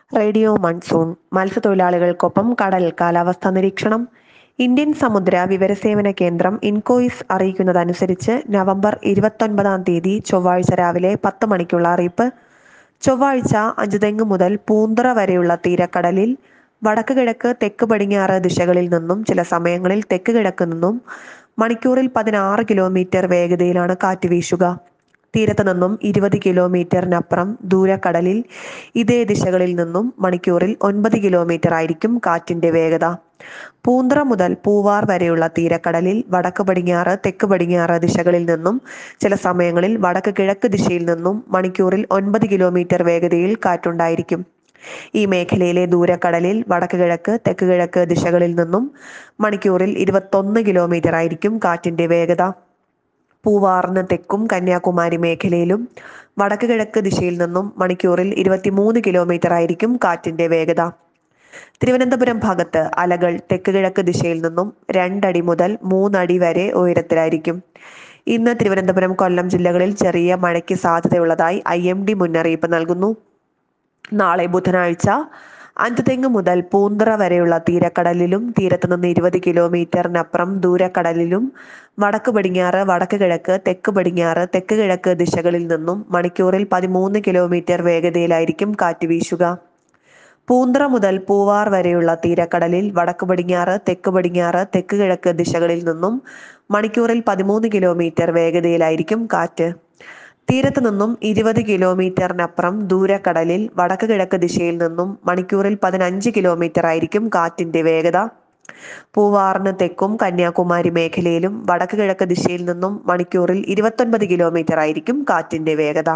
radio monsoon മത്സ്യത്തൊഴിലാളികൾക്കൊപ്പം കടൽ കാലാവസ്ഥാ നിരീക്ഷണം ഇന്ത്യൻ സമുദ്ര വിവരസേവന കേന്ദ്രം ഇൻകോയിസ് അറിയിക്കുന്നതനുസരിച്ച് നവംബർ ഇരുപത്തൊൻപതാം തീയതി ചൊവ്വാഴ്ച രാവിലെ പത്ത് മണിക്കുള്ള അറിയിപ്പ് ചൊവ്വാഴ്ച അഞ്ചുതെങ്ങ് മുതൽ പൂന്തറ വരെയുള്ള തീരക്കടലിൽ വടക്ക് കിഴക്ക് തെക്ക് പടിഞ്ഞാറ് ദിശകളിൽ നിന്നും ചില സമയങ്ങളിൽ തെക്ക് കിഴക്ക് നിന്നും മണിക്കൂറിൽ പതിനാറ് കിലോമീറ്റർ വേഗതയിലാണ് കാറ്റ് വീശുക തീരത്ത് നിന്നും ഇരുപത് കിലോമീറ്ററിനപ്പുറം ദൂരക്കടലിൽ ഇതേ ദിശകളിൽ നിന്നും മണിക്കൂറിൽ ഒൻപത് കിലോമീറ്റർ ആയിരിക്കും കാറ്റിന്റെ വേഗത പൂന്തറ മുതൽ പൂവാർ വരെയുള്ള തീരക്കടലിൽ വടക്ക് പടിഞ്ഞാറ് തെക്ക് പടിഞ്ഞാറ് ദിശകളിൽ നിന്നും ചില സമയങ്ങളിൽ വടക്ക് കിഴക്ക് ദിശയിൽ നിന്നും മണിക്കൂറിൽ ഒൻപത് കിലോമീറ്റർ വേഗതയിൽ കാറ്റുണ്ടായിരിക്കും ഈ മേഖലയിലെ ദൂരക്കടലിൽ വടക്ക് കിഴക്ക് തെക്ക് കിഴക്ക് ദിശകളിൽ നിന്നും മണിക്കൂറിൽ ഇരുപത്തൊന്ന് കിലോമീറ്റർ ആയിരിക്കും കാറ്റിന്റെ വേഗത പൂവാറിന് തെക്കും കന്യാകുമാരി മേഖലയിലും വടക്ക് കിഴക്ക് ദിശയിൽ നിന്നും മണിക്കൂറിൽ ഇരുപത്തിമൂന്ന് കിലോമീറ്റർ ആയിരിക്കും കാറ്റിന്റെ വേഗത തിരുവനന്തപുരം ഭാഗത്ത് അലകൾ തെക്ക് കിഴക്ക് ദിശയിൽ നിന്നും രണ്ടടി മുതൽ മൂന്നടി വരെ ഉയരത്തിലായിരിക്കും ഇന്ന് തിരുവനന്തപുരം കൊല്ലം ജില്ലകളിൽ ചെറിയ മഴയ്ക്ക് സാധ്യതയുള്ളതായി ഐ എം ഡി മുന്നറിയിപ്പ് നൽകുന്നു നാളെ ബുധനാഴ്ച അഞ്ചുതെങ്ങ് മുതൽ പൂന്തറ വരെയുള്ള തീരക്കടലിലും തീരത്ത് നിന്ന് ഇരുപത് കിലോമീറ്ററിനപ്പുറം ദൂരക്കടലിലും വടക്ക് പടിഞ്ഞാറ് വടക്ക് കിഴക്ക് തെക്ക് പടിഞ്ഞാറ് തെക്ക് കിഴക്ക് ദിശകളിൽ നിന്നും മണിക്കൂറിൽ പതിമൂന്ന് കിലോമീറ്റർ വേഗതയിലായിരിക്കും കാറ്റ് വീശുക പൂന്തറ മുതൽ പൂവാർ വരെയുള്ള തീരക്കടലിൽ വടക്ക് പടിഞ്ഞാറ് തെക്ക് പടിഞ്ഞാറ് തെക്ക് കിഴക്ക് ദിശകളിൽ നിന്നും മണിക്കൂറിൽ പതിമൂന്ന് കിലോമീറ്റർ വേഗതയിലായിരിക്കും കാറ്റ് തീരത്ത് നിന്നും ഇരുപത് കിലോമീറ്ററിനപ്പുറം ദൂരക്കടലിൽ വടക്ക് കിഴക്ക് ദിശയിൽ നിന്നും മണിക്കൂറിൽ പതിനഞ്ച് കിലോമീറ്റർ ആയിരിക്കും കാറ്റിന്റെ വേഗത പൂവാറിന് തെക്കും കന്യാകുമാരി മേഖലയിലും വടക്ക് കിഴക്ക് ദിശയിൽ നിന്നും മണിക്കൂറിൽ ഇരുപത്തൊൻപത് കിലോമീറ്റർ ആയിരിക്കും കാറ്റിന്റെ വേഗത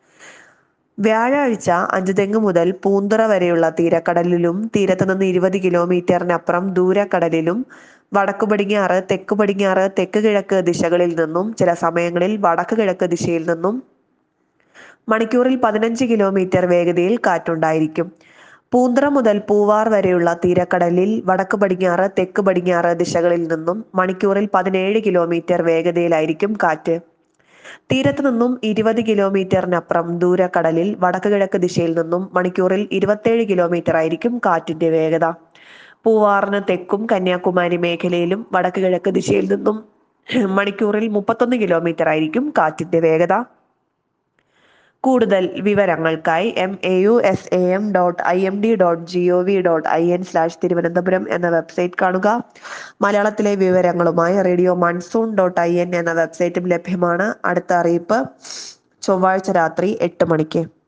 വ്യാഴാഴ്ച അഞ്ചുതെങ്ങ് മുതൽ പൂന്തുറ വരെയുള്ള തീരക്കടലിലും തീരത്ത് നിന്ന് ഇരുപത് കിലോമീറ്ററിനപ്പുറം ദൂരക്കടലിലും വടക്കു പടിഞ്ഞാറ് തെക്ക് പടിഞ്ഞാറ് തെക്ക് കിഴക്ക് ദിശകളിൽ നിന്നും ചില സമയങ്ങളിൽ വടക്ക് കിഴക്ക് ദിശയിൽ നിന്നും മണിക്കൂറിൽ പതിനഞ്ച് കിലോമീറ്റർ വേഗതയിൽ കാറ്റുണ്ടായിരിക്കും പൂന്തറ മുതൽ പൂവാർ വരെയുള്ള തീരക്കടലിൽ വടക്ക് പടിഞ്ഞാറ് തെക്ക് പടിഞ്ഞാറ് ദിശകളിൽ നിന്നും മണിക്കൂറിൽ പതിനേഴ് കിലോമീറ്റർ വേഗതയിലായിരിക്കും കാറ്റ് തീരത്ത് നിന്നും ഇരുപത് കിലോമീറ്ററിനപ്പുറം ദൂരക്കടലിൽ വടക്ക് കിഴക്ക് ദിശയിൽ നിന്നും മണിക്കൂറിൽ ഇരുപത്തേഴ് കിലോമീറ്റർ ആയിരിക്കും കാറ്റിന്റെ വേഗത പൂവാറിന് തെക്കും കന്യാകുമാരി മേഖലയിലും വടക്ക് കിഴക്ക് ദിശയിൽ നിന്നും മണിക്കൂറിൽ മുപ്പത്തൊന്ന് കിലോമീറ്റർ ആയിരിക്കും കാറ്റിന്റെ വേഗത കൂടുതൽ വിവരങ്ങൾക്കായി M A U S A M dot I M D dot G O V dot I N slash Thiruvananthapuram എന്ന വെബ്സൈറ്റ് കാണുക മലയാളത്തിലെ വിവരങ്ങളുമായി radio monsoon dot I N എന്ന വെബ്സൈറ്റും ലഭ്യമാണ് അടുത്ത അറിയിപ്പ് ചൊവ്വാഴ്ച രാത്രി എട്ട് മണിക്ക്